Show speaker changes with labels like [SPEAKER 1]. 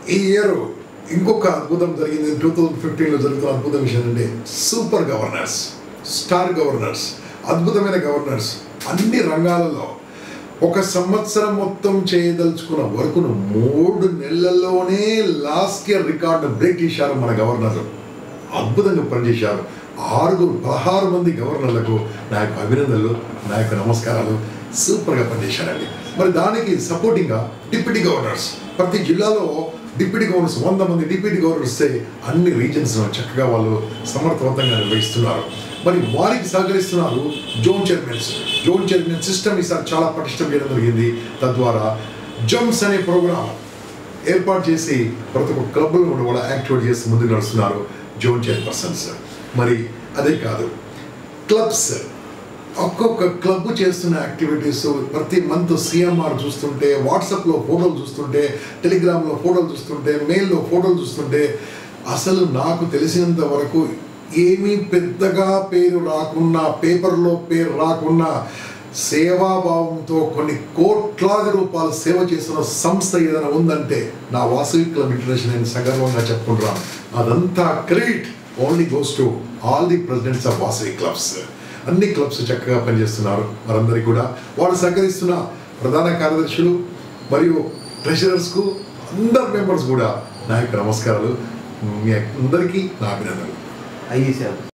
[SPEAKER 1] ఈ ఇయర్ ఇంకొక అద్భుతం జరిగింది టూ థౌజండ్ ఫిఫ్టీన్లో జరుగుతున్న అద్భుతం విషయం అంటే సూపర్ గవర్నర్స్ స్టార్ గవర్నర్స్ అద్భుతమైన గవర్నర్స్ అన్ని రంగాలలో ఒక సంవత్సరం మొత్తం చేయదలుచుకున్న వర్కును మూడు నెలల్లోనే లాస్ట్ ఇయర్ రికార్డు బ్రేక్ చేశారు మన గవర్నర్లు అద్భుతంగా పనిచేశారు ఆరుగురు పదహారు మంది గవర్నర్లకు నా యొక్క అభినందనలు నా యొక్క నమస్కారాలు సూపర్గా పనిచేశారండి మరి దానికి సపోర్టింగ్గా డిప్యూటీ గవర్నర్స్ ప్రతి జిల్లాలో డిప్యూటీ గవర్నర్స్ వంద మంది డిప్యూటీ గవర్నర్స్ వస్తే అన్ని రీజన్స్ చక్కగా వాళ్ళు సమర్థవంతంగా నిర్వహిస్తున్నారు మరి వారికి సహకరిస్తున్నారు zone chairmans zone chairman system ఈసారి చాలా పటిష్టం చేయడం జరిగింది తద్వారా జమ్స్ అనే ప్రోగ్రామ్ ఏర్పాటు చేసి ప్రతి ఒక్క క్లబ్లను కూడా వాళ్ళు యాక్టివేట్ చేసి ముందుకు నడుస్తున్నారు జోన్ చైర్పర్సన్స్ మరి అదే కాదు క్లబ్స్ ఒక్కొక్క క్లబ్ చేస్తున్న యాక్టివిటీస్ ప్రతి మంత్ సిఎంఆర్ చూస్తుంటే వాట్సాప్లో ఫోటోలు చూస్తుంటే టెలిగ్రామ్లో ఫోటోలు చూస్తుంటే మెయిల్లో ఫోటోలు చూస్తుంటే అసలు నాకు తెలిసినంత వరకు ఏమీ పెద్దగా పేరు రాకున్నా పేపర్లో పేరు రాకున్నా సేవాభావంతో కొన్ని కోట్లాది రూపాయలు సేవ చేస్తున్న సంస్థ ఏదైనా ఉందంటే నా వాసవి క్లబ్ ఇంటర్నేషనల్ నేను సగర్వంగా చెప్పుకుంటున్నాను అదంతా credit only goes to all the presidents of Vasavi clubs అన్ని క్లబ్స్ చక్కగా పనిచేస్తున్నారు వారందరికీ కూడా వాళ్ళు సహకరిస్తున్న ప్రధాన కార్యదర్శులు మరియు ట్రెషరర్స్కు అందరు మెంబర్స్ కూడా నా యొక్క నమస్కారాలు మీ అందరికీ నా అభినందనలు
[SPEAKER 2] ఐఈసీ